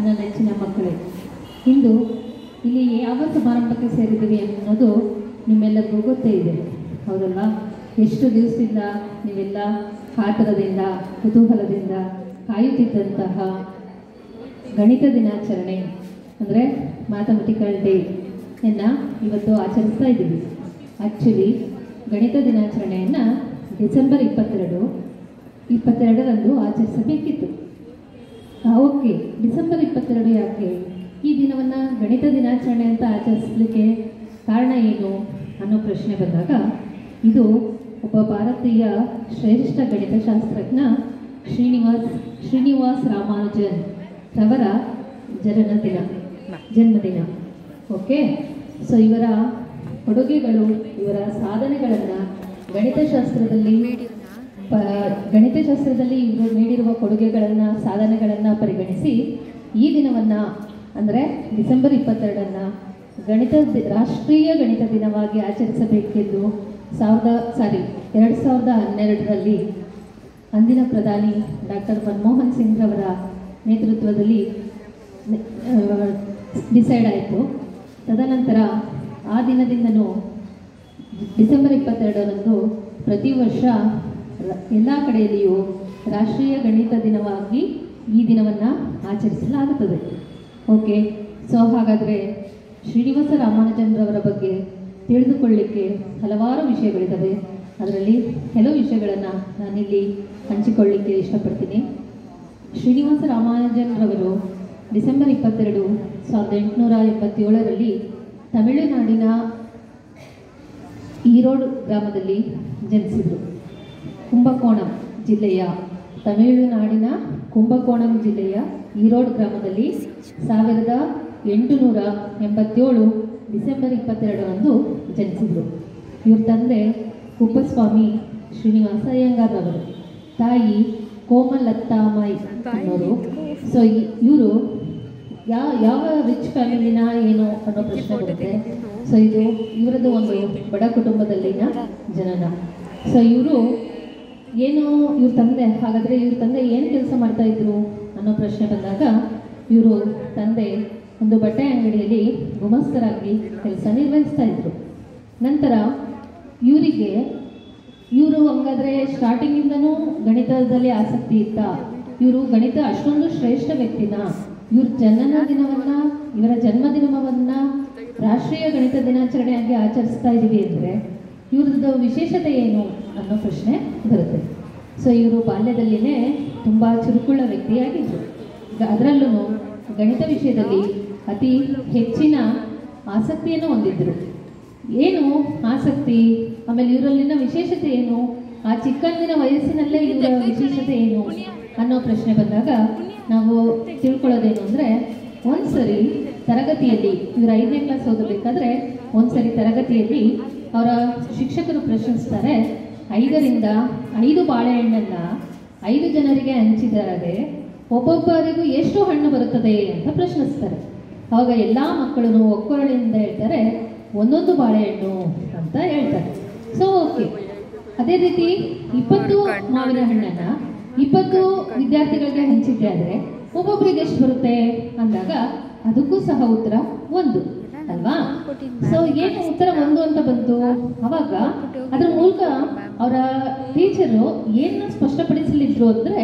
ನನ್ನ ನೆಚ್ಚಿನ ಮಕ್ಕಳೇ ಇಂದು ಇಲ್ಲಿ ಯಾವ ಸಮಾರಂಭಕ್ಕೆ ಸೇರಿದ್ದೀವಿ ಅನ್ನೋದು ನಿಮ್ಮೆಲ್ಲರಿಗೂ ಗೊತ್ತೇ ಇದೆ ಹೌದಲ್ವಾ ಎಷ್ಟು ದಿವಸದಿಂದ ನೀವೆಲ್ಲ ಕಾತರದಿಂದ ಕುತೂಹಲದಿಂದ ಕಾಯುತ್ತಿದ್ದಂತಹ ಗಣಿತ ದಿನಾಚರಣೆ ಅಂದರೆ ಮ್ಯಾಥಮೆಟಿಕಲ್ ಡೇ ಎನ್ನ ಇವತ್ತು ಆಚರಿಸ್ತಾ ಇದ್ದೀವಿ ಆ್ಯಕ್ಚುಲಿ ಗಣಿತ ದಿನಾಚರಣೆಯನ್ನು ಡಿಸೆಂಬರ್ ಇಪ್ಪತ್ತೆರಡು ಇಪ್ಪತ್ತೆರಡರಂದು ಆಚರಿಸಬೇಕಿತ್ತು ಆ, ಓಕೆ ಡಿಸೆಂಬರ್ ಇಪ್ಪತ್ತೆರಡು ಯಾಕೆ ಈ ದಿನವನ್ನು ಗಣಿತ ದಿನಾಚರಣೆ ಅಂತ ಆಚರಿಸಲಿಕ್ಕೆ ಕಾರಣ ಏನು ಅನ್ನೋ ಪ್ರಶ್ನೆ ಬಂದಾಗ ಇದು ಒಬ್ಬ ಭಾರತೀಯ ಶ್ರೇಷ್ಠ ಗಣಿತಶಾಸ್ತ್ರಜ್ಞ ಶ್ರೀನಿವಾಸ್ ಶ್ರೀನಿವಾಸ್ ರಾಮಾನುಜನ್ ರವರ ಜನ್ಮದಿನ ಜನ್ಮದಿನ ಓಕೆ ಸೊ ಇವರ ಕೊಡುಗೆಗಳು ಇವರ ಸಾಧನೆಗಳನ್ನು ಗಣಿತಶಾಸ್ತ್ರದಲ್ಲಿ ಪ ಗಣಿತಶಾಸ್ತ್ರದಲ್ಲಿ ಇವರು ನೀಡಿರುವ ಕೊಡುಗೆಗಳನ್ನು ಸಾಧನೆಗಳನ್ನು ಪರಿಗಣಿಸಿ ಈ ದಿನವನ್ನು ಅಂದರೆ ಡಿಸೆಂಬರ್ ಇಪ್ಪತ್ತೆರಡನ್ನು ಗಣಿತ ದಿ- ರಾಷ್ಟ್ರೀಯ ಗಣಿತ ದಿನವಾಗಿ ಆಚರಿಸಬೇಕೆಂದು ಸಾವಿರದ ಸಾರಿ ಎರಡು ಸಾವಿರದ ಹನ್ನೆರಡರಲ್ಲಿ ಅಂದಿನ ಪ್ರಧಾನಿ ಡಾಕ್ಟರ್ ಮನಮೋಹನ್ ಸಿಂಗ್ ರವರ ನೇತೃತ್ವದಲ್ಲಿ ಡಿಸೈಡ್ ಆಯಿತು ತದನಂತರ ಆ ದಿನದಿಂದನೂ ಡಿಸೆಂಬರ್ ಇಪ್ಪತ್ತೆರಡರಂದು ಪ್ರತಿ ವರ್ಷ ರ- ಎಲ್ಲ ಕಡೆಯಲ್ಲಿಯೂ ರಾಷ್ಟ್ರೀಯ ಗಣಿತ ದಿನವಾಗಿ ಈ ದಿನವನ್ನು ಆಚರಿಸಲಾಗುತ್ತದೆ ಓಕೆ ಸೊ ಹಾಗಾದರೆ ಶ್ರೀನಿವಾಸ ರಾಮಾನುಜನ್ರವರ ಬಗ್ಗೆ ತಿಳಿದುಕೊಳ್ಳಿಕ್ಕೆ ಹಲವಾರು ವಿಷಯಗಳಿದ್ದಾವೆ ಅದರಲ್ಲಿ ಕೆಲವು ವಿಷಯಗಳನ್ನು ನಾನಿಲ್ಲಿ ಹಂಚಿಕೊಳ್ಳಿಕ್ಕೆ ಇಷ್ಟಪಡ್ತೀನಿ ಶ್ರೀನಿವಾಸ ರಾಮಾನುಜನ್ರವರು ಡಿಸೆಂಬರ್ ಇಪ್ಪತ್ತೆರಡು ಸಾವಿರದ ಎಂಟುನೂರ ಎಂಬತ್ತೇಳರಲ್ಲಿ ತಮಿಳುನಾಡಿನ ಈರೋಡ್ ಗ್ರಾಮದಲ್ಲಿ ಜನಿಸಿದರು ಕುಂಭಕೋಣಂ ಜಿಲ್ಲೆಯ ತಮಿಳುನಾಡಿನ ಕುಂಭಕೋಣಂ ಜಿಲ್ಲೆಯ ಈರೋಡ್ ಗ್ರಾಮದಲ್ಲಿ ಸಾವಿರದ ಎಂಟುನೂರ ಎಂಬತ್ತೇಳು ಡಿಸೆಂಬರ್ ಇಪ್ಪತ್ತೆರಡರಂದು ಜನಿಸಿದರು ಇವ್ರ ತಂದೆ ಕುಪ್ಪಸ್ವಾಮಿ ಶ್ರೀನಿವಾಸ ಅಯ್ಯಂಗಾರ್ರವರು ತಾಯಿ ಕೋಮಲತ್ತಾಮಾಯಿ ಅನ್ನೋರು ಸೊ ಇವರು ಯಾವ ಯಾವ ರಿಚ್ ಫ್ಯಾಮಿಲಿನ ಏನು ಅನ್ನೋ ಪ್ರಶ್ನೆ ಬರುತ್ತೆ ಸೊ ಇದು ಇವರದ್ದು ಒಂದು ಬಡ ಕುಟುಂಬದಲ್ಲಿನ ಜನನ ಸೊ ಇವರು ಏನು ಇವ್ರ ತಂದೆ ಹಾಗಾದರೆ ಇವ್ರ ತಂದೆ ಏನು ಕೆಲಸ ಮಾಡ್ತಾ ಇದ್ರು ಅನ್ನೋ ಪ್ರಶ್ನೆ ಬಂದಾಗ ಇವರು ತಂದೆ ಒಂದು ಬಟ್ಟೆ ಅಂಗಡಿಯಲ್ಲಿ ಗುಮಸ್ತರಾಗಿ ಕೆಲಸ ನಿರ್ವಹಿಸ್ತಾ ಇದ್ರು ನಂತರ ಇವರಿಗೆ ಇವರು ಹಂಗಾದ್ರೆ ಸ್ಟಾರ್ಟಿಂಗಿಂದನೂ ಗಣಿತದಲ್ಲಿ ಆಸಕ್ತಿ ಇತ್ತ ಇವರು ಗಣಿತ ಅಷ್ಟೊಂದು ಶ್ರೇಷ್ಠ ವ್ಯಕ್ತಿನ ಇವ್ರ ಜನನ ದಿನವನ್ನ ಇವರ ಜನ್ಮದಿನವನ್ನ ರಾಷ್ಟ್ರೀಯ ಗಣಿತ ದಿನಾಚರಣೆಯಾಗಿ ಆಚರಿಸ್ತಾ ಇದ್ದೀವಿ ಅಂದರೆ ಇವ್ರದ್ದು ವಿಶೇಷತೆ ಏನು ಅನ್ನೋ ಪ್ರಶ್ನೆ ಬರುತ್ತೆ ಸೊ ಇವರು ಬಾಲ್ಯದಲ್ಲಿನೇ ತುಂಬ ಚುರುಕುಳ್ಳ ವ್ಯಕ್ತಿಯಾಗಿದ್ದರು ಅದರಲ್ಲೂ ಗಣಿತ ವಿಷಯದಲ್ಲಿ ಅತಿ ಹೆಚ್ಚಿನ ಆಸಕ್ತಿಯನ್ನು ಹೊಂದಿದ್ದರು ಏನು ಆಸಕ್ತಿ ಆಮೇಲೆ ಇವರಲ್ಲಿನ ವಿಶೇಷತೆ ಏನು ಆ ಚಿಕ್ಕಂದಿನ ವಯಸ್ಸಿನಲ್ಲೇ ಇವರ ವಿಶೇಷತೆ ಏನು ಅನ್ನೋ ಪ್ರಶ್ನೆ ಬಂದಾಗ ನಾವು ತಿಳ್ಕೊಳ್ಳೋದೇನು ಅಂದರೆ ಒಂದ್ಸರಿ ತರಗತಿಯಲ್ಲಿ ಇವರು ಐದನೇ ಕ್ಲಾಸ್ ಓದಬೇಕಾದ್ರೆ ಒಂದ್ಸರಿ ತರಗತಿಯಲ್ಲಿ ಅವರ ಶಿಕ್ಷಕರು ಪ್ರಶ್ನಿಸ್ತಾರೆ ಐದರಿಂದ ಐದು ಬಾಳೆಹಣ್ಣನ್ನ ಐದು ಜನರಿಗೆ ಹಂಚಿದರೆ ಒಬ್ಬೊಬ್ಬರಿಗೂ ಎಷ್ಟು ಹಣ್ಣು ಬರುತ್ತದೆ ಅಂತ ಪ್ರಶ್ನಿಸ್ತಾರೆ ಆವಾಗ ಎಲ್ಲ ಮಕ್ಕಳು ಒಕ್ಕೊರಳಿಂದ ಹೇಳ್ತಾರೆ ಒಂದೊಂದು ಬಾಳೆಹಣ್ಣು ಅಂತ ಹೇಳ್ತಾರೆ ಸೊ ಓಕೆ ಅದೇ ರೀತಿ ಇಪ್ಪತ್ತು ಮಾವಿನ ಹಣ್ಣನ್ನ ಇಪ್ಪತ್ತು ವಿದ್ಯಾರ್ಥಿಗಳಿಗೆ ಹಂಚಿದ್ದೆ ಆದರೆ ಒಬ್ಬೊಬ್ಬರಿಗೆ ಎಷ್ಟು ಬರುತ್ತೆ ಅಂದಾಗ ಅದಕ್ಕೂ ಸಹ ಉತ್ತರ ಒಂದು ಅಲ್ವಾ ಸೊ ಏನು ಉತ್ತರ ಒಂದು ಅಂತ ಬಂತು ಅವಾಗ ಅದ್ರ ಮೂಲಕ ಅವರ ಟೀಚರು ಏನು ಸ್ಪಷ್ಟಪಡಿಸಲಿದ್ರು ಅಂದರೆ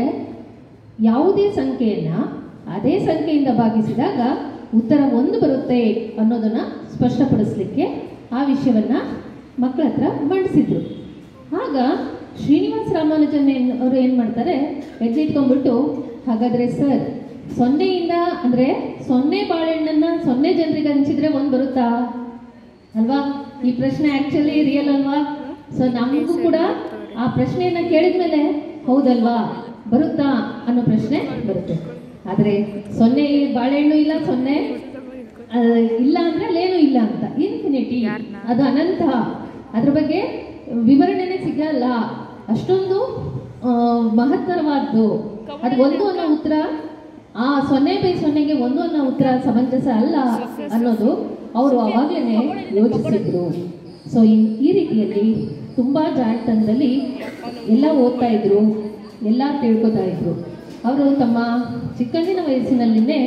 ಯಾವುದೇ ಸಂಖ್ಯೆಯನ್ನ ಅದೇ ಸಂಖ್ಯೆಯಿಂದ ಭಾಗಿಸಿದಾಗ ಉತ್ತರ ಒಂದು ಬರುತ್ತೆ ಅನ್ನೋದನ್ನ ಸ್ಪಷ್ಟಪಡಿಸ್ಲಿಕ್ಕೆ ಆ ವಿಷಯವನ್ನ ಮಕ್ಕಳ ಹತ್ರ ಮಂಡಿಸಿದ್ರು ಆಗ ಶ್ರೀನಿವಾಸ ರಾಮಾನುಜನ್ ಏನ್ ಅವರು ಏನು ಮಾಡ್ತಾರೆ ಹೆಜ್ಜೆ ಇಟ್ಕೊಂಡ್ಬಿಟ್ಟು ಹಾಗಾದ್ರೆ ಸರ್ ಸೊನ್ನೆಯಿಂದ ಅಂದರೆ ಸೊನ್ನೆ ಬಾಳೆಹಣ್ಣನ್ನ ಸೊನ್ನೆ ಜನರಿಗೆ ಹಂಚಿದ್ರೆ ಒಂದು ಬರುತ್ತಾ ಅಲ್ವಾ ಈ ಪ್ರಶ್ನೆ ಆಕ್ಚುಲಿ ರಿಯಲ್ ಅಲ್ವಾ ಸೊ ನಮಗೂ ಕೂಡ ಆ ಪ್ರಶ್ನೆಯನ್ನ ಕೇಳಿದ್ಮೇಲೆ ಹೌದಲ್ವಾ ಬರುತ್ತಾ ಅನ್ನೋ ಪ್ರಶ್ನೆ ಬರುತ್ತೆ ಆದರೆ ಸೊನ್ನೆ ಬಾಳೆಹಣ್ಣು ಇಲ್ಲ ಸೊನ್ನೆ ಆ, ಇಲ್ಲ ಅಂದ್ರೆ ಅಲ್ಲೇನು ಇಲ್ಲ ಅಂತ ಇನ್ಫಿನಿಟಿ ಅದು ಅನಂತ ಅದ್ರ ಬಗ್ಗೆ ವಿವರಣೆನೇ ಸಿಗಲ್ಲ ಅಷ್ಟೊಂದು ಆ, ಮಹತ್ತರವಾದ್ದು ಅದು ಒಂದು ಅನ್ನೋ ಉತ್ತರ ಆ ಸೊನ್ನೆ ಬೈ ಸೊನ್ನೆಗೆ ಒಂದು ಅನ್ನೋ ಉತ್ತರ ಸಮಂಜಸ ಅಲ್ಲ ಅನ್ನೋದು ಅವರು ಅವಾಗಲೇ ಯೋಚಿಸಿದ್ರು ಸೊ ಈ ರೀತಿಯಲ್ಲಿ ತುಂಬ ಜಾಣತನದಲ್ಲಿ ಎಲ್ಲ ಓದ್ತಾ ಇದ್ರು ಎಲ್ಲ ತಿಳ್ಕೊತಾ ಇದ್ರು ಅವರು ತಮ್ಮ ಚಿಕ್ಕಂದಿನ ವಯಸ್ಸಿನಲ್ಲಿನೇ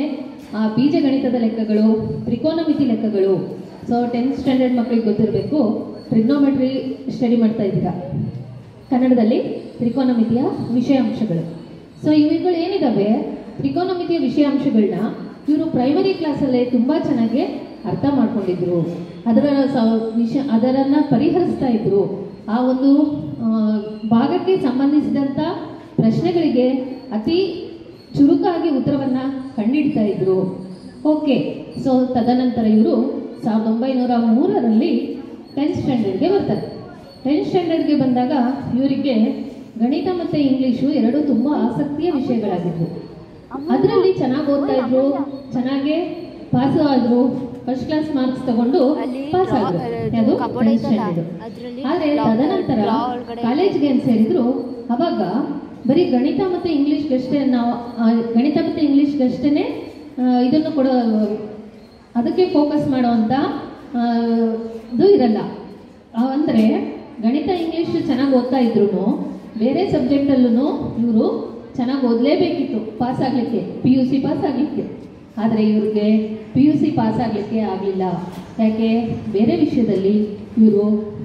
ಆ ಬೀಜಗಣಿತದ ಲೆಕ್ಕಗಳು ತ್ರಿಕೋನಮಿತಿ ಲೆಕ್ಕಗಳು ಸೊ ಟೆಂತ್ ಸ್ಟ್ಯಾಂಡರ್ಡ್ ಮಕ್ಕಳಿಗೆ ಗೊತ್ತಿರಬೇಕು ಟ್ರಿಗ್ನೋಮೆಟ್ರಿ ಸ್ಟಡಿ ಮಾಡ್ತಾ ಇದ್ದೀರಾ ಕನ್ನಡದಲ್ಲಿ ತ್ರಿಕೋನಮಿತಿಯ ವಿಷಯಾಂಶಗಳು ಸೊ ಇವುಗಳು ಏನಿದಾವೆ ತ್ರಿಕೋನಮಿತಿಯ ವಿಷಯಾಂಶಗಳನ್ನ ಇವರು ಪ್ರೈಮರಿ ಕ್ಲಾಸಲ್ಲೇ ತುಂಬ ಚೆನ್ನಾಗಿ ಅರ್ಥ ಮಾಡ್ಕೊಂಡಿದ್ರು ಅದರ ಸ ವಿಷ ಅದರನ್ನ ಪರಿಹರಿಸ್ತಾ ಇದ್ರು ಆ ಒಂದು ಆ, ಭಾಗಕ್ಕೆ ಸಂಬಂಧಿಸಿದಂಥ ಪ್ರಶ್ನೆಗಳಿಗೆ ಅತಿ ಚುರುಕಾಗಿ ಉತ್ತರವನ್ನ ಕಂಡಿಡ್ತಾ ಇದ್ರು ಓಕೆ ಸೊ ತದನಂತರ ಇವರು ಸಾವಿರದ ಒಂಬೈನೂರ ಮೂರರಲ್ಲಿ ಟೆಂತ್ ಸ್ಟ್ಯಾಂಡರ್ಡ್ಗೆ ಬರ್ತಾರೆ ಟೆಂತ್ ಸ್ಟ್ಯಾಂಡರ್ಡ್ಗೆ ಬಂದಾಗ ಇವರಿಗೆ ಗಣಿತ ಮತ್ತು ಇಂಗ್ಲೀಷು ಎರಡೂ ತುಂಬ ಆಸಕ್ತಿಯ ವಿಷಯಗಳಾಗಿದ್ವು ಅದರಲ್ಲಿ ಚೆನ್ನಾಗಿ ಓದ್ತಾ ಇದ್ರು ಚೆನ್ನಾಗೇ ಪಾಸ್ ಆದ್ರು ಫಸ್ಟ್ ಕ್ಲಾಸ್ ಮಾರ್ಕ್ಸ್ ತಗೊಂಡು ಅಲ್ಲಿ ಪಾಸ್ draw- ಆದ್ರು ಅದು ಯಾವುದು ಕಬೋರ್ಡ್ ಟೆಂತ್ ಐತಲ್ಲ, ಸ್ಟ್ಯಾಂಡರ್ಡ್ ಅದ್ರಲ್ಲಿ ಆದರೆ draw- ತದನಂತರ draw ಒಳಗಡೆ ಕಾಲೇಜ್ಗೆ ಏನು ಸೇರಿದ್ರು ಅವಾಗ ಬರೀ ಗಣಿತ ಮತ್ತು ಇಂಗ್ಲೀಷ್ಗಷ್ಟೇ ನಾವು ಆ, ಗಣಿತ ಮತ್ತು ಇಂಗ್ಲೀಷ್ಗಷ್ಟೇ ಇದನ್ನು ಕೊಡೋ ಅದಕ್ಕೆ ಫೋಕಸ್ ಮಾಡುವಂಥ ಆ, ಇದು ಇರಲ್ಲ ಅಂದರೆ ಗಣಿತ ಇಂಗ್ಲೀಷ್ ಚೆನ್ನಾಗಿ ಓದ್ತಾ ಇದ್ರು ಬೇರೆ ಸಬ್ಜೆಕ್ಟಲ್ಲೂ ಇವರು ಚೆನ್ನಾಗಿ ಓದಲೇಬೇಕಿತ್ತು ಪಾಸ್ ಆಗಲಿಕ್ಕೆ ಪಿ ಯು ಸಿ ಪಾಸ್ ಆಗಲಿಕ್ಕೆ ಆದರೆ ಇವ್ರಿಗೆ ಪಿ ಯು ಸಿ ಪಾಸ್ ಆಗಲಿಕ್ಕೆ ಆಗಲಿಲ್ಲ ಯಾಕೆ ಬೇರೆ ವಿಷಯದಲ್ಲಿ ಇವರು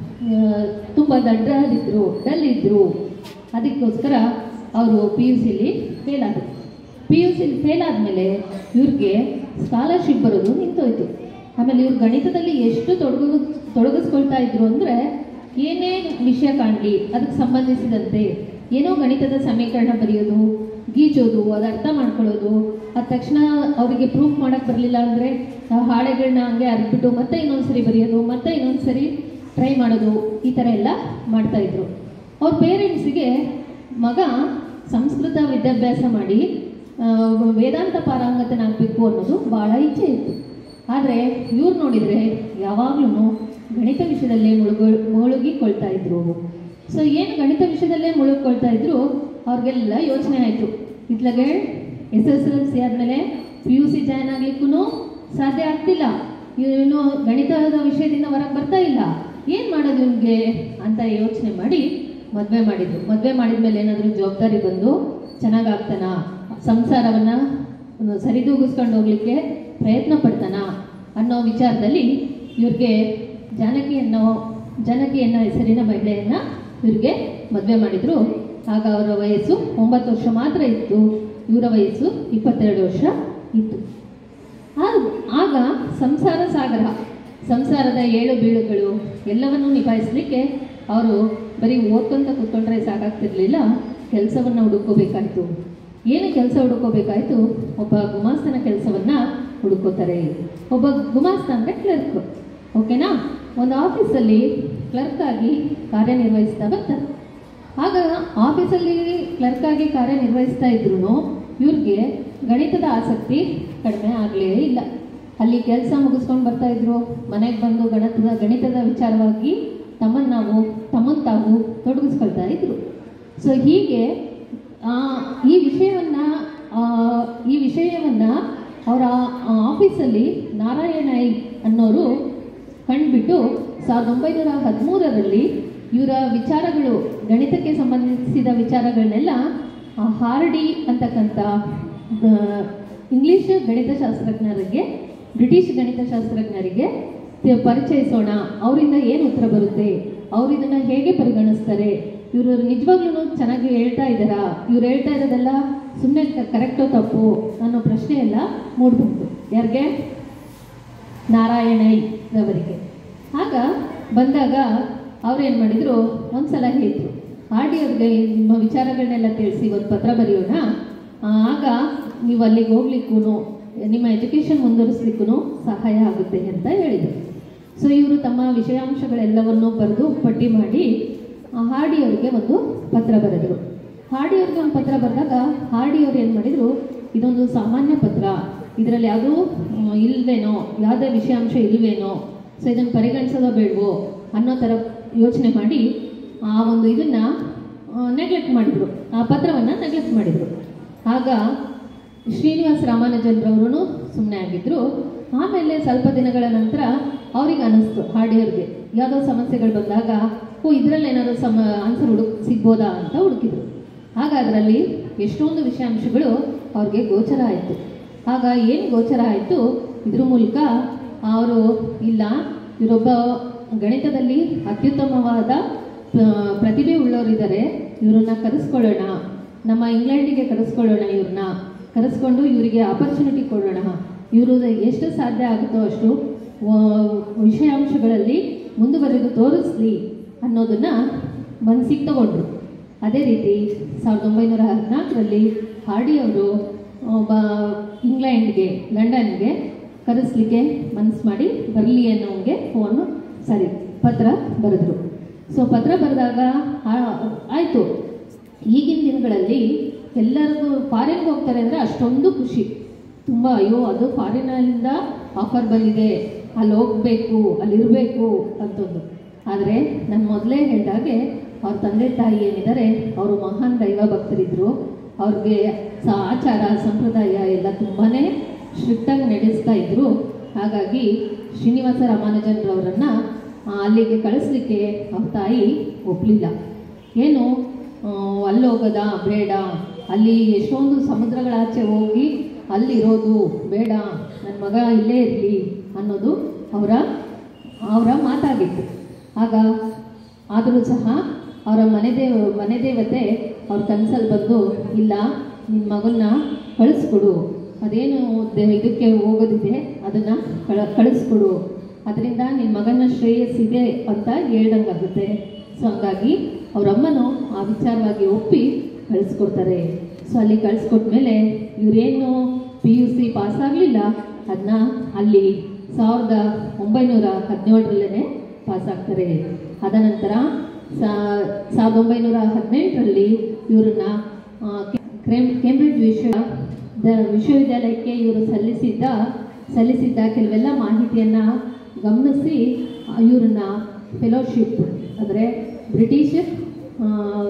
ತುಂಬ ದಡ್ಡರಿದ್ದರು ಡಲ್ ಇದ್ದರು ಅದಕ್ಕೋಸ್ಕರ ಅವರು ಪಿ ಯು ಸಿಲಿ ಫೇಲ್ ಆದರು ಪಿ ಯು ಸಿಲಿ ಫೇಲ್ ಆದಮೇಲೆ ಇವ್ರಿಗೆ ಸ್ಕಾಲರ್ಶಿಪ್ ಬರೋದು ನಿಂತೋಯ್ತು ಆಮೇಲೆ ಇವ್ರು ಗಣಿತದಲ್ಲಿ ಎಷ್ಟು ತೊಡಗು ತೊಡಗಿಸ್ಕೊಳ್ತಾ ಇದ್ರು ಅಂದರೆ ಏನೇ ವಿಷಯ ಕಾಣಲಿ ಅದಕ್ಕೆ ಸಂಬಂಧಿಸಿದಂತೆ ಏನೋ ಗಣಿತದ ಸಮೀಕರಣ ಬರೆಯೋದು ಗೀಚೋದು ಅದು ಅರ್ಥ ಮಾಡ್ಕೊಳ್ಳೋದು ಅದ ತಕ್ಷಣ ಅವರಿಗೆ ಪ್ರೂಫ್ ಮಾಡೋಕ್ಕೆ ಬರಲಿಲ್ಲ ಅಂದರೆ ಹಾಳೆಗಳನ್ನ ಹಂಗೆ ಅರ್ಬಿಟ್ಟು ಮತ್ತೆ ಇನ್ನೊಂದ್ಸರಿ ಬರೆಯೋದು ಮತ್ತೆ ಇನ್ನೊಂದ್ಸರಿ ಟ್ರೈ ಮಾಡೋದು ಈ ಥರ ಎಲ್ಲ ಮಾಡ್ತಾಯಿದ್ರು ಅವ್ರ ಪೇರೆಂಟ್ಸಿಗೆ ಮಗ ಸಂಸ್ಕೃತ ವಿದ್ಯಾಭ್ಯಾಸ ಮಾಡಿ ಆ, ವೇದಾಂತ ಪಾರಂಗತನಾಗಬೇಕು ಅನ್ನೋದು ಭಾಳ ಇಚ್ಛೆ ಇತ್ತು ಆದರೆ ಇವ್ರು ನೋಡಿದರೆ ಯಾವಾಗಲೂ ಗಣಿತ ವಿಷಯದಲ್ಲೇ ಮುಳುಗು ಮುಳುಗಿಕೊಳ್ತಾ ಇದ್ರು ಸೊ ಏನು ಗಣಿತ ವಿಷಯದಲ್ಲೇ ಮುಳುಗಿಕೊಳ್ತಾ ಇದ್ರು ಅವ್ರಿಗೆಲ್ಲ ಯೋಚನೆ ಆಯಿತು ಇತ್ಲಾಗೆ ಎಸ್ ಎಸ್ ಎಲ್ ಸಿ ಆದಮೇಲೆ ಪಿ ಯು ಸಿ ಜಾಯ್ನ್ ಆಗಲಿಕ್ಕೂ ಸಾಧ್ಯ ಆಗ್ತಿಲ್ಲ ಇವನು ಗಣಿತದ ವಿಷಯದಿಂದ ಹೊರಗೆ ಬರ್ತಾ ಇಲ್ಲ ಏನು ಮಾಡೋದು ಇವನಿಗೆ ಅಂತ ಯೋಚನೆ ಮಾಡಿ ಮದುವೆ ಮಾಡಿದ್ರು ಮದುವೆ ಮಾಡಿದ್ಮೇಲೆ ಏನಾದರೂ ಜವಾಬ್ದಾರಿ ಬಂದು ಚೆನ್ನಾಗಾಗ್ತಾನ ಸಂಸಾರವನ್ನು ಸರಿದೂಗಿಸ್ಕೊಂಡು ಹೋಗ್ಲಿಕ್ಕೆ ಪ್ರಯತ್ನ ಪಡ್ತಾನ ಅನ್ನೋ ವಿಚಾರದಲ್ಲಿ ಇವ್ರಿಗೆ ಜಾನಕಿ ಅನ್ನೋ ಜಾನಕಿ ಅನ್ನೋ ಹೆಸರಿನ ಮಹಿಳೆಯನ್ನ ಇವ್ರಿಗೆ ಮದುವೆ ಮಾಡಿದ್ರು ಆಗ ಅವರ ವಯಸ್ಸು ಒಂಬತ್ತು ವರ್ಷ ಮಾತ್ರ ಇತ್ತು ಇವರ ವಯಸ್ಸು ಇಪ್ಪತ್ತೆರಡು ವರ್ಷ ಇತ್ತು ಆಗ- ಆಗ ಸಂಸಾರ ಸಾಗರ ಸಂಸಾರದ ಏಳು ಬೀಳುಗಳು ಎಲ್ಲವನ್ನೂ ನಿಭಾಯಿಸಲಿಕ್ಕೆ ಅವರು ಬರೀ ಓದ್ಕೊಂತ ಕೂತ್ಕೊಂಡ್ರೆ ಸಾಕಾಗ್ತಿರ್ಲಿಲ್ಲ ಕೆಲಸವನ್ನು ಹುಡುಕೋಬೇಕಾಯ್ತು ಏನು ಕೆಲಸ ಹುಡುಕೋಬೇಕಾಯ್ತು ಒಬ್ಬ ಗುಮಾಸ್ತನ ಕೆಲಸವನ್ನು ಹುಡುಕೋತಾರೆ ಒಬ್ಬ ಗುಮಾಸ್ತ ಅಂದರೆ ಕ್ಲರ್ಕ್ ಓಕೆನಾ ಒಂದು ಆಫೀಸಲ್ಲಿ ಕ್ಲರ್ಕ್ ಆಗಿ ಕಾರ್ಯನಿರ್ವಹಿಸ್ತಾ ಬರ್ತಾರೆ ಆಗ ಆಫೀಸಲ್ಲಿ ಕ್ಲರ್ಕ್ ಆಗಿ ಕಾರ್ಯನಿರ್ವಹಿಸ್ತಾ ಇದ್ರು ಇವ್ರಿಗೆ ಗಣಿತದ ಆಸಕ್ತಿ ಕಡಿಮೆ ಆಗಲೇ ಇಲ್ಲ ಅಲ್ಲಿ ಕೆಲಸ ಮುಗಿಸ್ಕೊಂಡು ಬರ್ತಾ ಇದ್ರು ಮನೆಗೆ ಬಂದು ಗಣಿತದ ಗಣಿತದ ವಿಚಾರವಾಗಿ ತಮ್ಮನ್ನು ನಾವು ತಮ್ಮನ್ನು ತಾವು ತೊಡಗಿಸ್ಕೊಳ್ತಾ ಇದ್ರು ಸೊ ಹೀಗೆ ಆ, ಈ ವಿಷಯವನ್ನು ಈ ವಿಷಯವನ್ನು ಅವರ ಆಫೀಸಲ್ಲಿ ನಾರಾಯಣ ಐ ಅನ್ನೋರು ಕಂಡುಬಿಟ್ಟು ಸಾವಿರದ ಒಂಬೈನೂರ ಹದಿಮೂರರಲ್ಲಿ ಇವರ ವಿಚಾರಗಳು ಗಣಿತಕ್ಕೆ ಸಂಬಂಧಿಸಿದ ವಿಚಾರಗಳನ್ನೆಲ್ಲ ಆ ಹಾರ್ಡಿ ಅಂತಕ್ಕಂಥ ಆ, ಇಂಗ್ಲಿಷ್ ಗಣಿತಶಾಸ್ತ್ರಜ್ಞರಿಗೆ ಬ್ರಿಟಿಷ್ ಗಣಿತಶಾಸ್ತ್ರಜ್ಞರಿಗೆ ತಿ- ಪರಿಚಯಿಸೋಣ ಅವರಿಂದ ಏನು ಉತ್ತರ ಬರುತ್ತೆ ಅವ್ರು ಇದನ್ನು ಹೇಗೆ ಪರಿಗಣಿಸ್ತಾರೆ ಇವರು ನಿಜವಾಗ್ಲೂ ಚೆನ್ನಾಗಿ ಹೇಳ್ತಾ ಇದ್ದಾರಾ ಇವ್ರು ಹೇಳ್ತಾ ಇರೋದೆಲ್ಲ ಸುಮ್ಮನೆ ಕರೆಕ್ಟೋ ತಪ್ಪು ಅನ್ನೋ ಪ್ರಶ್ನೆ ಎಲ್ಲ ಮೂಡ್ಬಂತು ಯಾರಿಗೆ ನಾರಾಯಣೈ ಅವರಿಗೆ ಆಗ ಬಂದಾಗ ಅವ್ರೇನು ಮಾಡಿದರು ಒಂದ್ಸಲ ಹೇಳಿದ್ರು ಆರ್ ಡಿ ಅವ್ರಿಗೆ ನಿಮ್ಮ ವಿಚಾರಗಳನ್ನೆಲ್ಲ ತಿಳಿಸಿ ಒಂದು ಪತ್ರ ಬರೆಯೋಣ ಆಗ ನೀವು ಅಲ್ಲಿಗೆ ಹೋಗ್ಲಿಕ್ಕೂ ನಿಮ್ಮ ಎಜುಕೇಷನ್ ಮುಂದುವರಿಸ್ಲಿಕ್ಕೂ ಸಹಾಯ ಆಗುತ್ತೆ ಅಂತ ಹೇಳಿದರು ಸೊ ಇವರು ತಮ್ಮ ವಿಷಯಾಂಶಗಳೆಲ್ಲವನ್ನು ಬರೆದು ಪಟ್ಟಿ ಮಾಡಿ ಆ ಹಾರ್ಡಿ ಅವರಿಗೆ ಒಂದು ಪತ್ರ ಬರೆದರು ಹಾರ್ಡಿ ಅವ್ರಿಗೆ ಒಂದು ಪತ್ರ ಬರೆದಾಗ ಹಾರ್ಡಿ ಅವ್ರು ಏನು ಮಾಡಿದರು ಇದೊಂದು ಸಾಮಾನ್ಯ ಪತ್ರ ಇದರಲ್ಲಿ ಯಾವುದೂ ಮ್, ಇಲ್ವೇನೋ ಯಾವುದೇ ವಿಷಯಾಂಶ ಇಲ್ವೇನೋ ಸೊ ಇದನ್ನು ಪರಿಗಣಿಸೋದೋ ಬೇಡವೋ ಅನ್ನೋ ಥರ ಯೋಚನೆ ಮಾಡಿ ಆ ಒಂದು ಇದನ್ನು ನೆಗ್ಲೆಕ್ಟ್ ಮಾಡಿದರು ಆ ಪತ್ರವನ್ನು ನೆಗ್ಲೆಕ್ಟ್ ಮಾಡಿದರು ಆಗ ಶ್ರೀನಿವಾಸ ರಾಮಾನುಜನ್ರವರು ಸುಮ್ಮನೆ ಆಗಿದ್ರು ಆಮೇಲೆ ಸ್ವಲ್ಪ ದಿನಗಳ ನಂತರ ಅವ್ರಿಗೆ ಅನ್ನಿಸ್ತು ಹಾಡಿಯವ್ರಿಗೆ ಯಾವುದೋ ಸಮಸ್ಯೆಗಳು ಬಂದಾಗ ಓ ಇದರಲ್ಲಿ ಏನಾದರೂ ಸಮ ಆನ್ಸರ್ ಹುಡುಕ್ ಸಿಗ್ಬೋದಾ ಅಂತ ಹುಡುಕಿದ್ರು ಆಗ ಅದರಲ್ಲಿ ಎಷ್ಟೊಂದು ವಿಷಯಾಂಶಗಳು ಅವ್ರಿಗೆ ಗೋಚರ ಆಯಿತು ಆಗ ಏನು ಗೋಚರ ಆಯಿತು ಇದ್ರ ಮೂಲಕ ಅವರು ಇಲ್ಲ ಇವರೊಬ್ಬ ಗಣಿತದಲ್ಲಿ ಅತ್ಯುತ್ತಮವಾದ ಆ, ಪ್ರತಿಭೆ ಉಳ್ಳವರಿದ್ದಾರೆ ಇವ್ರನ್ನ ಕರೆಸ್ಕೊಳ್ಳೋಣ ನಮ್ಮ ಇಂಗ್ಲೆಂಡಿಗೆ ಕರೆಸ್ಕೊಳ್ಳೋಣ ಇವ್ರನ್ನ ಕರೆಸ್ಕೊಂಡು ಇವರಿಗೆ ಆಪರ್ಚುನಿಟಿ ಕೊಡೋಣ ಇವರು ಎಷ್ಟು ಸಾಧ್ಯ ಆಗುತ್ತೋ ಅಷ್ಟು ಆ, ವಿಷಯಾಂಶಗಳಲ್ಲಿ ಮುಂದುವರೆದು ತೋರಿಸ್ಲಿ ಅನ್ನೋದನ್ನ ಮನಸ್ಸಿಗೆ ತಗೊಂಡ್ರು ಅದೇ ರೀತಿ ಸಾವಿರದ ಒಂಬೈನೂರ ಹದಿನಾಲ್ಕರಲ್ಲಿ ಹಾರ್ಡಿ ಅವರು ಒಬ್ಬ ಇಂಗ್ಲೆಂಡ್ಗೆ ಲಂಡನ್ಗೆ ಕರೆಸ್ಲಿಕ್ಕೆ ಮನಸ್ಸು ಮಾಡಿ ಬರಲಿ ಅನ್ನೋಂಗೆ ಫೋನು ಸಾರಿ ಪತ್ರ ಬರೆದ್ರು ಸೊ ಪತ್ರ ಬರೆದಾಗ ಆಯಿತು ಈಗಿನ ದಿನಗಳಲ್ಲಿ ಎಲ್ಲರಿಗೂ ಫಾರಿನ್ಗೆ ಹೋಗ್ತಾರೆ ಅಂದರೆ ಅಷ್ಟೊಂದು ಖುಷಿ ತುಂಬ ಅಯ್ಯೋ ಅದು ಫಾರಿನಿಂದ ಆಫರ್ ಬಂದಿದೆ ಅಲ್ಲಿ ಹೋಗಬೇಕು ಅಲ್ಲಿರಬೇಕು ಅಂತಂದು ಆದರೆ ನಾನು ಮೊದಲೇ ಹೇಳಿದಾಗೆ ಅವ್ರ ತಂದೆ ತಾಯಿ ಏನಿದ್ದಾರೆ ಅವರು ಮಹಾನ್ ದೈವ ಭಕ್ತರಿದ್ದರು ಅವ್ರಿಗೆ ಸ ಆಚಾರ ಸಂಪ್ರದಾಯ ಎಲ್ಲ ತುಂಬಾ ಸ್ಟ್ರಿಕ್ಟಾಗಿ ನಡೆಸ್ತಾ ಇದ್ರು ಹಾಗಾಗಿ ಶ್ರೀನಿವಾಸ ರಾಮಾನುಜನ್ರವರನ್ನು ಅಲ್ಲಿಗೆ ಕಳಿಸ್ಲಿಕ್ಕೆ ಅವ್ರ ತಾಯಿ ಒಪ್ಪಲಿಲ್ಲ ಏನು ಆ, ಅಲ್ಲಿ ಹೋಗೋದಾ ಬೇಡ ಅಲ್ಲಿ ಎಷ್ಟೊಂದು ಸಮುದ್ರಗಳಾಚೆ ಹೋಗಿ ಅಲ್ಲಿರೋದು ಬೇಡ ನನ್ನ ಮಗ ಇಲ್ಲೇ ಇರಲಿ ಅನ್ನೋದು ಅವರ ಅವರ ಮಾತಾಗಿತ್ತು ಆಗ ಆದರೂ ಸಹ ಅವರ ಮನೆ ದೇವ ಮನೆ ದೇವತೆ ಅವ್ರ ಕನಸಲ್ಲಿ ಬಂದು ಇಲ್ಲ ನಿನ್ನ ಮಗನ್ನ ಕಳಿಸ್ಕೊಡು ಅದೇನು ದೆ- ಇದಕ್ಕೆ ಹೋಗೋದಿದೆ ಅದನ್ನು ಕಳ ಕಳಿಸ್ಕೊಡು ಅದರಿಂದ ನಿನ್ನ ಮಗನ ಶ್ರೇಯಸ್ಸಿದೆ ಅಂತ ಹೇಳ್ದಂಗಾಗುತ್ತೆ ಸೊ ಹಂಗಾಗಿ ಅವರಮ್ಮನು ಆ ವಿಚಾರವಾಗಿ ಒಪ್ಪಿ ಕಳಿಸ್ಕೊಡ್ತಾರೆ ಸೊ ಅಲ್ಲಿ ಕಳಿಸ್ಕೊಟ್ಮೇಲೆ ಇವರೇನು ಪಿ ಯು ಸಿ ಪಾಸ್ ಆಗಲಿಲ್ಲ ಅದನ್ನ ಅಲ್ಲಿ ಸಾವಿರದ ಒಂಬೈನೂರ ಹದಿನೇಳರಲ್ಲೇ ಪಾಸ್ ಆಗ್ತಾರೆ ಅದ ನಂತರ ಸಾ- ಸಾವಿರದ ಒಂಬೈನೂರ ಹದಿನೆಂಟರಲ್ಲಿ ಇವರನ್ನ ಆ, ಕೆ- ಕ್ರೇಮ್- ಕೇಂಬ್ರಿಡ್ಜ್ ವಿಶ್ವ ದ- ವಿಶ್ವವಿದ್ಯಾಲಯಕ್ಕೆ ಇವರು ಸಲ್ಲಿಸಿದ್ದ ಸಲ್ಲಿಸಿದ್ದ ಕೆಲವೆಲ್ಲ ಮಾಹಿತಿಯನ್ನು ಗಮನಿಸಿ ಆ, ಇವ್ರನ್ನ ಫೆಲೋಶಿಪ್ ಅಂದರೆ ಬ್ರಿಟಿಷ್ ಆ,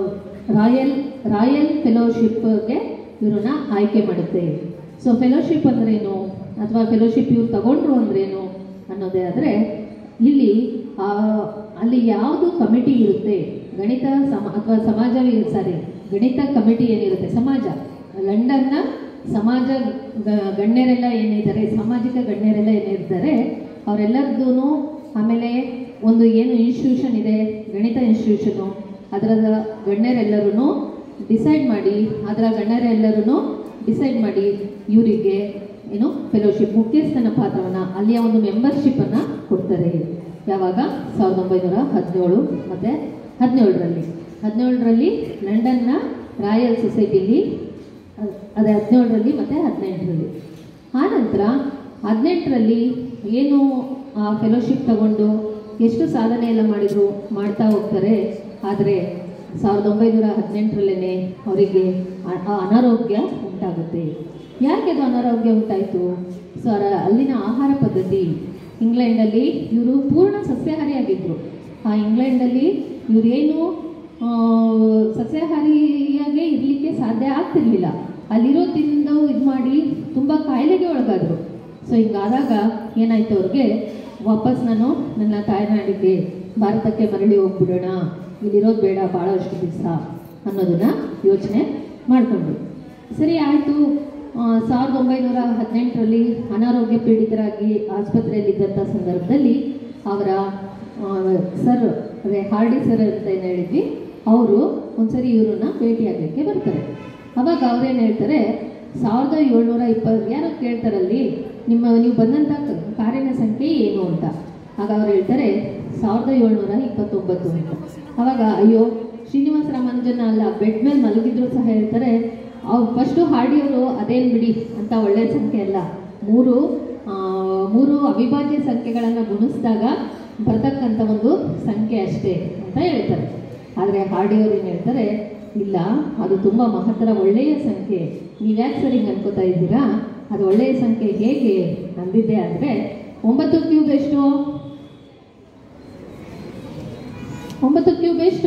ರಾಯಲ್ ರಾಯಲ್ ಫೆಲೋಶಿಪ್ಗೆ ಇವ್ರನ್ನ ಆಯ್ಕೆ ಮಾಡುತ್ತೆ ಸೊ ಫೆಲೋಶಿಪ್ ಅಂದ್ರೇನು ಅಥವಾ ಫೆಲೋಶಿಪ್ ಇವ್ರು ತಗೊಂಡ್ರು ಅಂದ್ರೇನು ಅನ್ನೋದೇ ಆದರೆ ಇಲ್ಲಿ ಆ, ಅಲ್ಲಿ ಯಾವುದು ಕಮಿಟಿ ಇರುತ್ತೆ ಗಣಿತ ಸಮ ಅಥವಾ ಸಮಾಜ ಸಾರಿ ಗಣಿತ ಕಮಿಟಿ ಏನಿರುತ್ತೆ ಸಮಾಜ ಲಂಡನ್ನ ಸಮಾಜ ಗ- ಗಣ್ಯರೆಲ್ಲ ಏನಿದ್ದಾರೆ ಸಾಮಾಜಿಕ ಗಣ್ಯರೆಲ್ಲ ಏನಿರ್ತಾರೆ ಅವರೆಲ್ಲರದ್ದು ಆಮೇಲೆ ಒಂದು ಏನು ಇನ್ಸ್ಟಿಟ್ಯೂಷನ್ ಇದೆ ಗಣಿತ ಇನ್ಸ್ಟಿಟ್ಯೂಷನು ಅದರ ಗಣ್ಯರೆಲ್ಲರೂ ಡಿಸೈಡ್ ಮಾಡಿ ಅದರ ಗಣ್ಯರೆಲ್ಲರೂ ಡಿಸೈಡ್ ಮಾಡಿ ಇವರಿಗೆ ಏನು ಫೆಲೋಶಿಪ್ ಮುಖ್ಯಸ್ಥನ ಪಾತ್ರವನ್ನು ಅಲ್ಲಿಯ ಒಂದು ಮೆಂಬರ್ಶಿಪ್ಪನ್ನು ಕೊಡ್ತಾರೆ ಯಾವಾಗ ಸಾವಿರದ ಒಂಬೈನೂರ ಹದಿನೇಳು ಮತ್ತು ಹದಿನೇಳರಲ್ಲಿ ಹದಿನೇಳರಲ್ಲಿ ಲಂಡನ್ನ ರಾಯಲ್ ಸೊಸೈಟಿಲಿ ಅದ್- ಅದೇ ಹದಿನೇಳರಲ್ಲಿ ಮತ್ತು ಹದಿನೆಂಟರಲ್ಲಿ ಆನಂತರ ಹದಿನೆಂಟರಲ್ಲಿ ಏನು ಆ ಫೆಲೋಶಿಪ್ ತಗೊಂಡು ಎಷ್ಟು ಸಾಧನೆ ಎಲ್ಲ ಮಾಡಿದ್ರು ಮಾಡ್ತಾ ಹೋಗ್ತಾರೆ ಆದರೆ ಸಾವಿರದ ಒಂಬೈನೂರ ಹದಿನೆಂಟರಲ್ಲೇ ಅವರಿಗೆ ಅ- ಆ ಅನಾರೋಗ್ಯ ಉಂಟಾಗುತ್ತೆ ಯಾಕೆ ಅದು ಅನಾರೋಗ್ಯ ಉಂಟಾಯಿತು ಸೊ ಅರ- ಅಲ್ಲಿನ ಆಹಾರ ಪದ್ಧತಿ ಇಂಗ್ಲೆಂಡಲ್ಲಿ ಇವರು ಪೂರ್ಣ ಸಸ್ಯಾಹಾರಿಯಾಗಿದ್ದರು ಆ ಇಂಗ್ಲೆಂಡಲ್ಲಿ ಇವರೇನು ಆ, ಸಸ್ಯಾಹಾರಿಯಾಗೇ ಇರಲಿಕ್ಕೆ ಸಾಧ್ಯ ಆಗ್ತಿರ್ಲಿಲ್ಲ ಅಲ್ಲಿರೋ ತಿಂದು ಇದು ಮಾಡಿ ತುಂಬ ಕಾಯಿಲೆಗೆ ಒಳಗಾದರು ಸೊ ಹಿಂಗಾದಾಗ ಏನಾಯ್ತು ಅವ್ರಿಗೆ ವಾಪಸ್ ನಾನು ನನ್ನ ತಾಯ್ನಾಡಿಗೆ ಭಾರತಕ್ಕೆ ಮರಳಿ ಹೋಗ್ಬಿಡೋಣ ಇಲ್ಲಿರೋದು ಬೇಡ ಭಾಳಷ್ಟು ದಿವಸ ಅನ್ನೋದನ್ನ ಯೋಚನೆ ಮಾಡಿಕೊಂಡ್ರು ಸರಿ ಆಯಿತು ಸಾವಿರದ ಒಂಬೈನೂರ ಹದಿನೆಂಟರಲ್ಲಿ ಅನಾರೋಗ್ಯ ಪೀಡಿತರಾಗಿ ಆಸ್ಪತ್ರೆಯಲ್ಲಿದ್ದಂಥ ಸಂದರ್ಭದಲ್ಲಿ ಅವರ ಆ, ಸರ್ ಅದೇ ಹಾರ್ಡಿ ಸರ್ ಅಂತ ಏನು ಹೇಳಿದ್ವಿ ಅವರು ಒಂದ್ಸರಿ ಇವ್ರನ್ನ ಭೇಟಿಯಾಗಲಿಕ್ಕೆ ಬರ್ತಾರೆ ಅವಾಗ ಅವ್ರೇನು ಹೇಳ್ತಾರೆ ಸಾವಿರದ ಏಳ್ನೂರ ಇಪ್ಪತ್ತು ಯಾರೋ ಕೇಳ್ತಾರಲ್ಲಿ ನಿಮ್ಮ ನೀವು ಬಂದಂಥ ಕ- ಕಾರಿನ ಸಂಖ್ಯೆ ಏನು ಅಂತ ಆಗ ಅವ್ರು ಹೇಳ್ತಾರೆ ಸಾವಿರದ ಏಳ್ನೂರ ಇಪ್ಪತ್ತೊಂಬತ್ತು ಅಂತ ಅವಾಗ ಅಯ್ಯೋ ಶ್ರೀನಿವಾಸ ರಾಮಾನುಜನ ಅಲ್ಲ ಬೆಡ್ ಮೇಲೆ ಮಲಗಿದ್ರು ಸಹ ಹೇಳ್ತಾರೆ ಅವ್ರು ಫಸ್ಟು ಹಾಡಿಯವರು ಅದೇನು ಬಿಡಿ ಅಂತ ಒಳ್ಳೆಯ ಸಂಖ್ಯೆ ಅಲ್ಲ ಮೂರು ಆ, ಮೂರು ಅವಿಭಾಜ್ಯ ಸಂಖ್ಯೆಗಳನ್ನು ಗುಣಿಸಿದಾಗ ಬರ್ತಕ್ಕಂಥ ಒಂದು ಸಂಖ್ಯೆ ಅಷ್ಟೇ ಅಂತ ಹೇಳ್ತಾರೆ ಆದರೆ ಹಾಡಿಯವರು ಏನು ಹೇಳ್ತಾರೆ ಇಲ್ಲ ಅದು ತುಂಬ ಮಹತ್ತರ ಒಳ್ಳೆಯ ಸಂಖ್ಯೆ ನೀವು ಯಾಕೆ ಸರಿ ಅನ್ಕೋತಾ ಇದ್ದೀರಾ ಅದು ಒಳ್ಳೆಯ ಸಂಖ್ಯೆ ಹೇಗೆ ಅಂದಿದ್ದೆ ಅಂದರೆ ಒಂಬತ್ತು ಕ್ಯೂಬ್ ಎಷ್ಟು ಒಂಬತ್ತು ಕ್ಯೂಬ್ ಎಷ್ಟು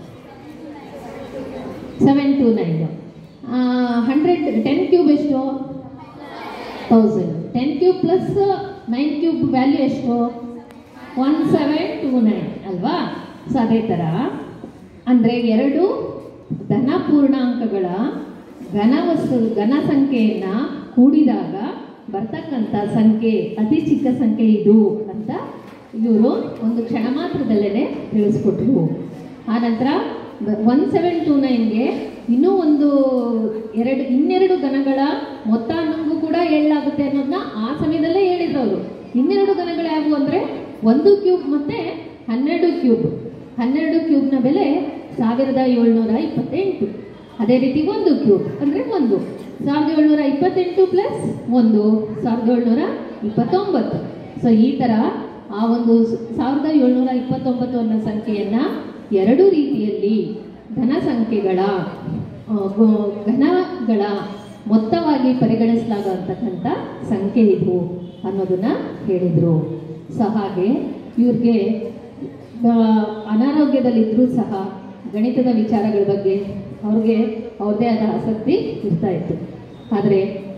seven two nine hundred ten cube ಎಷ್ಟು thousand ten cube plus nine cube value ಎಷ್ಟು ಒನ್ ಸೆವೆನ್ ಟೂ ನೈನ್ ಅಲ್ವಾ ಸೊ ಅದೇ ಥರ ಅಂದರೆ ಎರಡು ಧನ ಪೂರ್ಣಾಂಕಗಳ ಘನ ವಸ್ತು ಘನ ಸಂಖ್ಯೆಯನ್ನು ಕೂಡಿದಾಗ ಬರ್ತಕ್ಕಂಥ ಸಂಖ್ಯೆ ಅತಿ ಚಿಕ್ಕ ಸಂಖ್ಯೆ ಇದು ಅಂತ ಇವರು ಒಂದು ಕ್ಷಣ ಮಾತ್ರದಲ್ಲೇ ತಿಳಿಸ್ಕೊಟ್ರು ಆನಂತರ ಒನ್ ಸೆವೆನ್ ಟೂ ನೈನ್ಗೆ ಇನ್ನೂ ಒಂದು ಎರಡು ಇನ್ನೆರಡು ಗಣಗಳ ಮೊತ್ತ ಅನ್ನೋಂಗೂ ಕೂಡ ಹೇಳಲಾಗುತ್ತೆ ಅನ್ನೋದನ್ನ ಆ ಸಮಯದಲ್ಲೇ ಹೇಳಿದ್ರು ಅವರು ಇನ್ನೆರಡು ಗಣಗಳು ಯಾವುವು ಅಂದರೆ ಒಂದು ಕ್ಯೂಬ್ ಮತ್ತೆ ಹನ್ನೆರಡು ಕ್ಯೂಬ್ ಹನ್ನೆರಡು ಕ್ಯೂಬ್ನ ಬೆಲೆ ಸಾವಿರದ ಏಳ್ನೂರ ಇಪ್ಪತ್ತೆಂಟು ಅದೇ ರೀತಿ ಒಂದು ಕ್ಯೂಬ್ ಅಂದರೆ ಒಂದು ಸಾವಿರದ ಏಳ್ನೂರ ಇಪ್ಪತ್ತೆಂಟು ಪ್ಲಸ್ ಒಂದು ಸಾವಿರದ ಏಳ್ನೂರ ಇಪ್ಪತ್ತೊಂಬತ್ತು ಸೊ ಈ ಥರ ಆ ಒಂದು ಸಾವಿರದ ಏಳ್ನೂರ ಇಪ್ಪತ್ತೊಂಬತ್ತು ಅನ್ನೋ ಸಂಖ್ಯೆಯನ್ನು ಎರಡು ರೀತಿಯಲ್ಲಿ ಘನ ಸಂಖ್ಯೆಗಳ ಆ, ಗು- ಘನಗಳ ಮೊತ್ತವಾಗಿ ಪರಿಗಣಿಸಲಾಗುವಂತಕ್ಕಂಥ ಸಂಖ್ಯೆ ಇದು ಅನ್ನೋದನ್ನ ಹೇಳಿದರು ಸೊ ಹಾಗೆ ಇವ್ರಿಗೆ ಆ, ಅನಾರೋಗ್ಯದಲ್ಲಿದ್ದರೂ ಸಹ ಗಣಿತದ ವಿಚಾರಗಳ ಬಗ್ಗೆ ಅವ್ರಿಗೆ ಅವ್ರದ್ದೇ ಆದ ಆಸಕ್ತಿ ಇರ್ತಾ ಇತ್ತು ಆದರೆ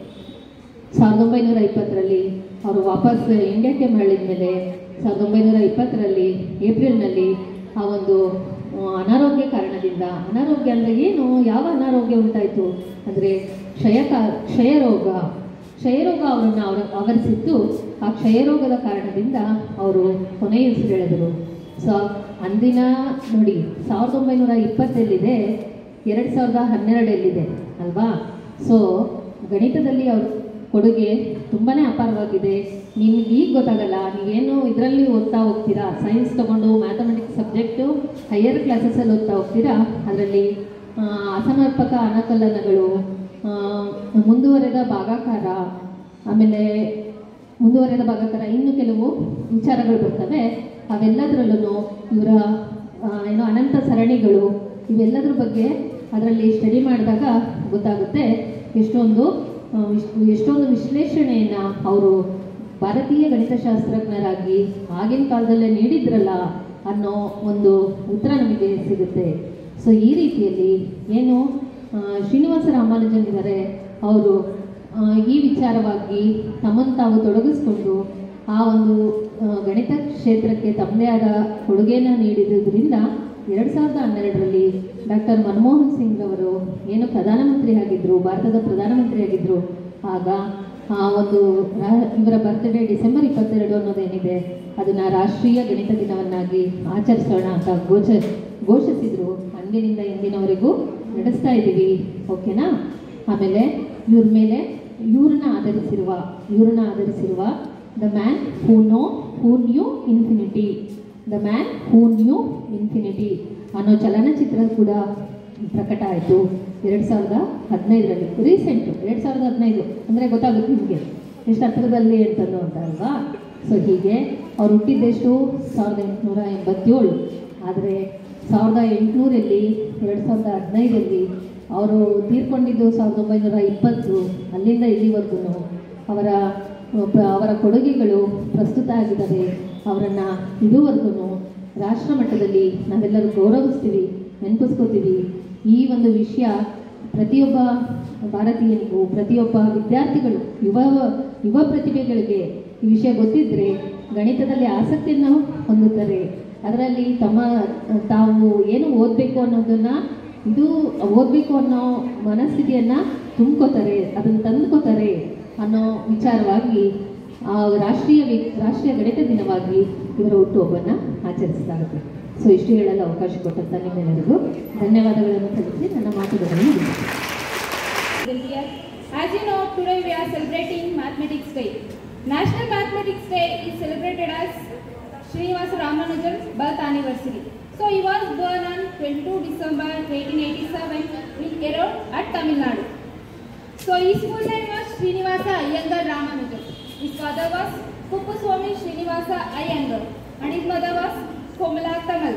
ಸಾವಿರದ ಒಂಬೈನೂರ ಇಪ್ಪತ್ತರಲ್ಲಿ ಅವರು ವಾಪಸ್ ಇಂಡಿಯಾಕ್ಕೆ ಮರಳಿದ ಮೇಲೆ ಸಾವಿರದ ಒಂಬೈನೂರ ಇಪ್ಪತ್ತರಲ್ಲಿ ಏಪ್ರಿಲ್ನಲ್ಲಿ ಆ ಒಂದು ಆ, ಅನಾರೋಗ್ಯ ಕಾರಣದಿಂದ ಅನಾರೋಗ್ಯ ಅಂದರೆ ಏನು ಯಾವ ಅನಾರೋಗ್ಯ ಉಂಟಾಯಿತು ಅಂದರೆ ಕ್ಷಯಕ ಕ್ಷಯರೋಗ ಕ್ಷಯರೋಗ ಅವರನ್ನು ಅವರ ಆವರಿಸಿದ್ದು ಆ ಕ್ಷಯರೋಗದ ಕಾರಣದಿಂದ ಅವರು ಕೊನೆಯುಸಿರೆಳೆದರು ಸೊ ಅಂದಿನ ನೋಡಿ ಸಾವಿರದ ಒಂಬೈನೂರ ಇಪ್ಪತ್ತೆಲ್ಲಿದೆ ಎರಡು ಸಾವಿರದ ಹನ್ನೆರಡಲ್ಲಿದೆ ಅಲ್ವಾ ಸೊ ಗಣಿತದಲ್ಲಿ ಅವ್ರ ಕೊಡುಗೆ ತುಂಬಾ ಅಪಾರವಾಗಿದೆ ನಿಮ್ಗೆ ಈಗ ಗೊತ್ತಾಗಲ್ಲ ನೀವೇನು ಇದರಲ್ಲಿ ಓದ್ತಾ ಹೋಗ್ತೀರಾ ಸೈನ್ಸ್ ತಗೊಂಡು ಮ್ಯಾಥಮೆಟಿಕ್ಸ್ ಸಬ್ಜೆಕ್ಟು ಹೈಯರ್ ಕ್ಲಾಸಸಲ್ಲಿ ಓದ್ತಾ ಹೋಗ್ತೀರಾ ಅದರಲ್ಲಿ ಆ, ಅಸಮರ್ಪಕ ಅನಕಲನಗಳು ಆ, ಮುಂದುವರೆದ ಭಾಗಾಕಾರ ಆಮೇಲೆ ಮುಂದುವರೆದ ಭಾಗಾಕಾರ ಇನ್ನು ಕೆಲವು ವಿಚಾರಗಳು ಬರ್ತವೆ ಅವೆಲ್ಲದರಲ್ಲೂ ಇವರ ಆ, ಏನು ಅನಂತ ಸರಣಿಗಳು ಇವೆಲ್ಲದ್ರ ಬಗ್ಗೆ ಅದರಲ್ಲಿ ಸ್ಟಡಿ ಮಾಡಿದಾಗ ಗೊತ್ತಾಗುತ್ತೆ ಎಷ್ಟೊಂದು ಆ, ವಿಶ್- ಎಷ್ಟೊಂದು ವಿಶ್ಲೇಷಣೆಯನ್ನು ಅವರು ಭಾರತೀಯ ಗಣಿತಶಾಸ್ತ್ರಜ್ಞರಾಗಿ ಆಗಿನ ಕಾಲದಲ್ಲೇ ನೀಡಿದ್ರಲ್ಲ ಅನ್ನೋ ಒಂದು ಉತ್ತರ ನಮಗೆ ಸಿಗುತ್ತೆ ಸೊ ಈ ರೀತಿಯಲ್ಲಿ ಏನು ಆ, ಶ್ರೀನಿವಾಸ ರಾಮಾನುಜನ್ ಇದ್ದಾರೆ ಅವರು ಆ, ಈ ವಿಚಾರವಾಗಿ ತಮ್ಮನ್ನು ತಾವು ತೊಡಗಿಸ್ಕೊಂಡು ಆ ಒಂದು ಆ, ಗಣಿತ ಕ್ಷೇತ್ರಕ್ಕೆ ತಮ್ಮದೇ ಆದ ಕೊಡುಗೆಯನ್ನು ನೀಡಿರುವುದರಿಂದ ಎರಡು ಸಾವಿರದ ಹನ್ನೆರಡರಲ್ಲಿ ಡಾಕ್ಟರ್ ಮನಮೋಹನ್ ಸಿಂಗ್ ಅವರು ಏನು ಪ್ರಧಾನಮಂತ್ರಿ ಆಗಿದ್ದರು ಭಾರತದ ಪ್ರಧಾನಮಂತ್ರಿ ಆಗಿದ್ದರು ಆಗ ಆ ಒಂದು ರಾ- ಇವರ ಬರ್ತ್ಡೇ ಡಿಸೆಂಬರ್ ಇಪ್ಪತ್ತೆರಡು ಅನ್ನೋದೇನಿದೆ ಅದನ್ನು ರಾಷ್ಟ್ರೀಯ ಗಣಿತ ದಿನವನ್ನಾಗಿ ಆಚರಿಸೋಣ ಅಂತ ಘೋಷ ಘೋಷಿಸಿದರು ಅಂದಿನಿಂದ ಇಂದಿನವರೆಗೂ ನಡೆಸ್ತಾ ಇದ್ದೀವಿ ಓಕೆನಾ ಆಮೇಲೆ ಇವ್ರ ಮೇಲೆ ಇವ್ರನ್ನ ಆಧರಿಸಿರುವ ಇವ್ರನ್ನ ಆಧರಿಸಿರುವ the man who know who knew infinity the man who knew infinity ಅನ್ನೋ ಚಲನಚಿತ್ರ ಕೂಡ ಪ್ರಕಟ ಆಯಿತು ಎರಡು ಸಾವಿರದ ಹದಿನೈದರಲ್ಲಿ ರೀಸೆಂಟು ಎರಡು ಸಾವಿರದ ಹದಿನೈದು ಅಂದರೆ ಗೊತ್ತಾಗುತ್ತೆ ನಿಮಗೆ ಎಷ್ಟು ಹತ್ತಿರದಲ್ಲಿ ಅಂತಂದು ಅಂತ ಅಲ್ವಾ ಸೊ ಹೀಗೆ ಅವ್ರು ಹುಟ್ಟಿದ್ದೆಷ್ಟು ಸಾವಿರದ ಎಂಟುನೂರ ಎಂಬತ್ತೇಳು ಆದರೆ ಸಾವಿರದ ಎಂಟುನೂರಲ್ಲಿ ಎರಡು ಸಾವಿರದ ಹದಿನೈದರಲ್ಲಿ ಅವರು ತೀರ್ಕೊಂಡಿದ್ದು ಸಾವಿರದ ಒಂಬೈನೂರ ಇಪ್ಪತ್ತು ಅಲ್ಲಿಂದ ಇಲ್ಲಿವರೆಗೂ ಅವರ ಪ್ರ- ಅವರ ಕೊಡುಗೆಗಳು ಪ್ರಸ್ತುತ ಆಗಿದ್ದಾವೆ ಅವರನ್ನು ಇದುವರೆಗೂ ರಾಷ್ಟ್ರ ಮಟ್ಟದಲ್ಲಿ ನಾವೆಲ್ಲರೂ ಗೌರವಿಸ್ತೀವಿ ನೆನಪಿಸ್ಕೋತೀವಿ ಈ ಒಂದು ವಿಷಯ ಪ್ರತಿಯೊಬ್ಬ ಭಾರತೀಯನಿಗೂ ಪ್ರತಿಯೊಬ್ಬ ವಿದ್ಯಾರ್ಥಿಗಳು ಯುವ ಯುವ ಪ್ರತಿಭೆಗಳಿಗೆ ಈ ವಿಷಯ ಗೊತ್ತಿದ್ದರೆ ಗಣಿತದಲ್ಲಿ ಆಸಕ್ತಿಯನ್ನು ಹೊಂದುತ್ತಾರೆ ಅದರಲ್ಲಿ ತಮ್ಮ ತಾವು ಏನು ಓದಬೇಕು ಅನ್ನೋದನ್ನು ಇದು ಓದಬೇಕು ಅನ್ನೋ ಮನಸ್ಥಿತಿಯನ್ನು ತುಂಬ್ಕೋತಾರೆ ಅದನ್ನು ತಂದ್ಕೋತಾರೆ ಅನ್ನೋ ವಿಚಾರವಾಗಿ ಆ ರಾಷ್ಟ್ರೀಯ ವಿ- ರಾಷ್ಟ್ರೀಯ ಗಣಿತ ದಿನವಾಗಿ ಇವರ ಹುಟ್ಟುಹಬ್ಬನ್ನು ಆಚರಿಸಲಾಗುತ್ತೆ ಸೊ ಇಷ್ಟು ಹೇಳಲು ಅವಕಾಶ ಕೊಟ್ಟಂತ ನಿಮ್ಮೆಲ್ಲರಿಗೂ ಧನ್ಯವಾದಗಳನ್ನು ಸಲ್ಲಿಸಿ ನನ್ನ ಮಾತುಗಳನ್ನು ಮುಗಿಸ್ತೇನೆ. Dear, As you know, today we are celebrating Mathematics Day. National Mathematics Day is celebrated as Srinivasa Ramanujan's birth anniversary. So he was born on 22 December 1887 in Erode at Tamil Nadu. So his full name was Srinivasa Iyengar Ramanujan. His father was Kuppuswamy Srinivasa Iyengar and his mother was Komala Tamal.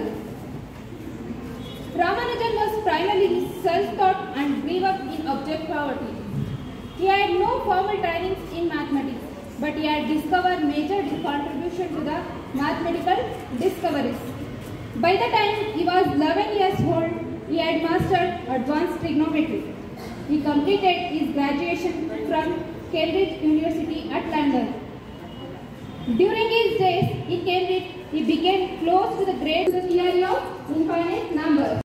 Ramanujan was primarily self-taught and grew up in abject poverty. He had no formal trainings in mathematics, but he had discovered major contribution to the mathematical discoveries. By the time he was 11 years old, he had mastered advanced trigonometry. He completed his graduation from Cambridge University at London. During his days in Cambridge, he became close to the great theory of infinite numbers.